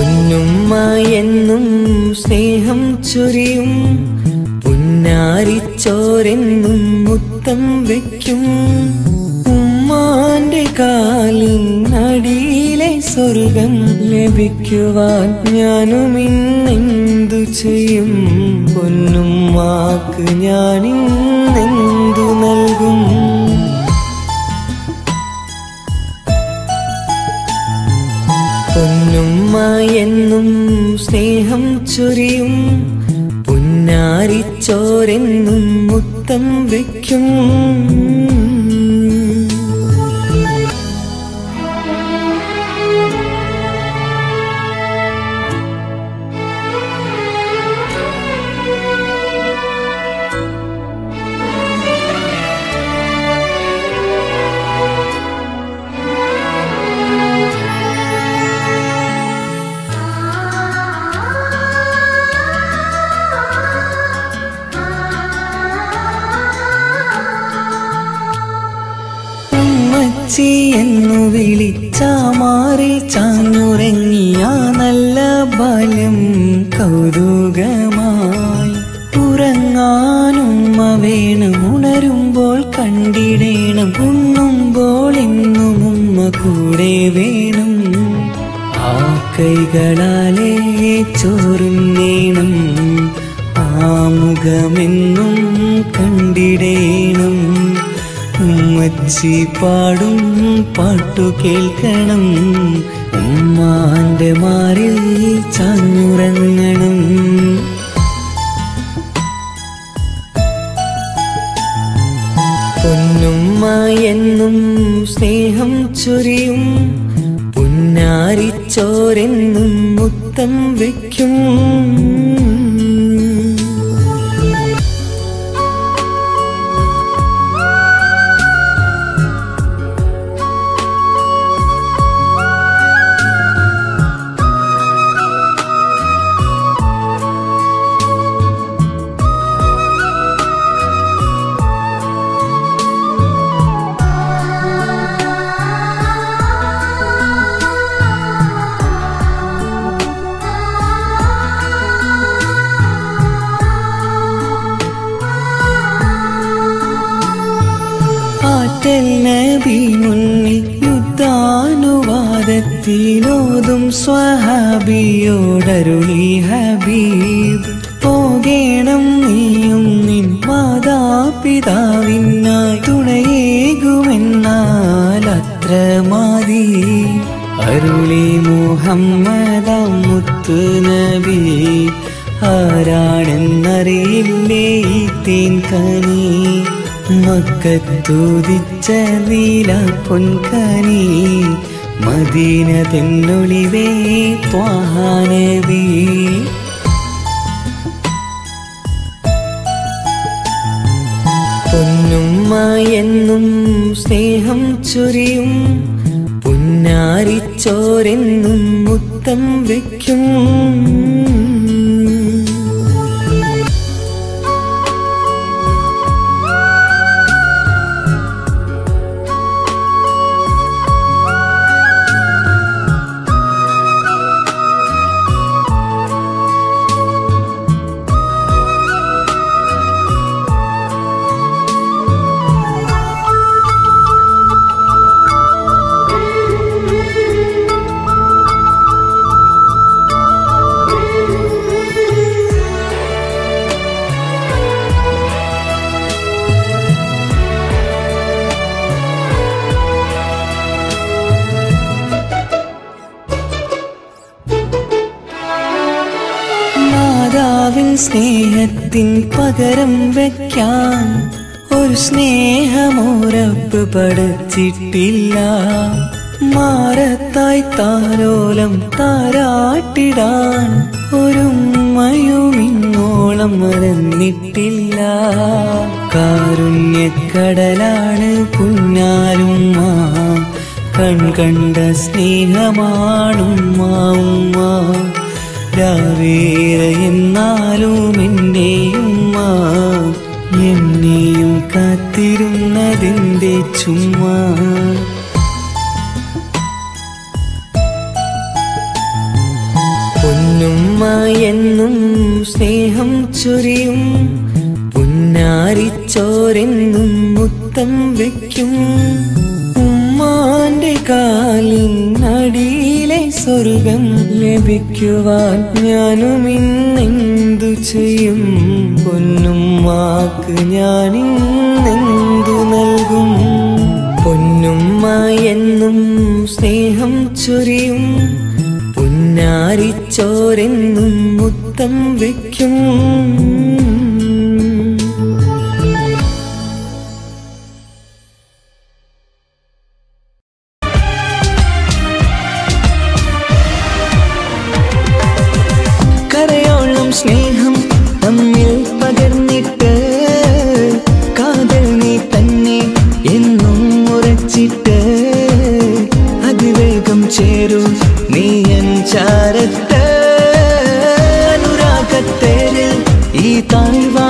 പൊന്നുമ്മ എന്നും സ്നേഹം ചൊരിയും പുന്നാരിച്ചോരെന്നും മുത്തം വയ്ക്കും ഉമ്മാന്റെ കാലിനടിയിലെ സ്വർഗം ലഭിക്കുവാൻ ഞാനും ഇന്നെന്തു ചെയ്യും പൊന്നുമ്മാക്ക് ഞാനിന്നെന്തു നൽകും പൊന്നുമ്മ എന്നും സ്നേഹം ചൊരിയും പുന്നാരിച്ചോരെന്നും മുത്തം വയ്ക്കും ഉമ്മച്ചി എന്നു വിളിച്ചാമാറി ചാഞ്ഞുറങ്ങിയ നല്ല ബാല്യം കൗതുകമായി ഉറങ്ങാനുമ്മ വേണം ഉണരുമ്പോൾ കണ്ടിടേണം ഉണ്ണുമ്പോൾ എന്നും ഉമ്മ കൂടെ വേണം ആ കൈകളാലേ ചോറുന്നേണം ആ മുഖമെന്നും കണ്ടിടേണം ഉമ്മച്ചി പാടും പാട്ടു കേൾക്കണം ഉമ്മാന്റെ മാറിൽ ചാഞ്ഞുറങ്ങണം പൊന്നുമ്മ എന്നും സ്നേഹം ചൊരിയും പുന്നാരിച്ചോരെന്നും മുത്തം വയ്ക്കും ആറ്റൽ നബി മുന്നിൽ യുദ്ധാനുവാദത്തിലോതും സ്വഹാബിയോടരുളി ഹബീബ് പോകേണം നീയും നിൻ മാതാപിതാവിനായി തുണയേകുമെന്നാൽ അത്ര മതി അരുളി മുഹമ്മദ മുത്തു നബി ആരാണെന്നറിയില്ലേ ഈ തേൻ കനി മക്കത്തുദിച്ച നീല പൊൻകനി മദീന തെന്നൊളിവേ ത്വാഹാനവി പൊന്നുമ്മ എന്നും സ്നേഹം ചൊരിയും പുന്നാരിച്ചോരെന്നും മുത്തം വയ്ക്കും മാതാവിൻ സ്നേഹത്തിൻ പകരം വയ്ക്കാൻ ഒരു സ്നേഹമോരപ്പ് പഠിച്ചിട്ടില്ല മാറത്തായി താരോലം താരാട്ടിടാൻ ഒരുമ്മയും ഇന്നോളം മറന്നിട്ടില്ല കാരുണ്യക്കടലാണ് പുന്നാരുമ്മ കൺകണ്ട സ്നേഹമാണുമ്മ ഉമ്മ രാവേറെ എന്നാലും എന്നെയുമ്മ എന്നെയും കാത്തിരുന്നതിൻ്റെ ചുമ്മാ പൊന്നുമ്മ എന്നും സ്നേഹം ചൊരിയും പുന്നാരിച്ചോരെന്നും മുത്തം വെക്കും ഉമ്മാന്റെ കാലിനടിയിലെ സ്വർഗം ലഭിക്കുവാൻ ഞാനും ഇന്നെന്തു ചെയ്യും പൊന്നുമ്മാക്ക് ഞാനിന്നെന്തു നൽകും പൊന്നുമ്മ എന്നും സ്നേഹം ചൊരിയും പുന്നാരിച്ചോരെന്നും മുത്തം വെക്കും കരയോളം സ്നേഹം തമ്മിൽ പകർന്നിട്ട് കാതൽ നീ തന്നെ എന്നും ഉറച്ചിട്ട് അതിവേഗം ചേരും നീ എൻ ചാരത്ത് അനുരാഗത്തേരിൽ ഈ താഴ്വാ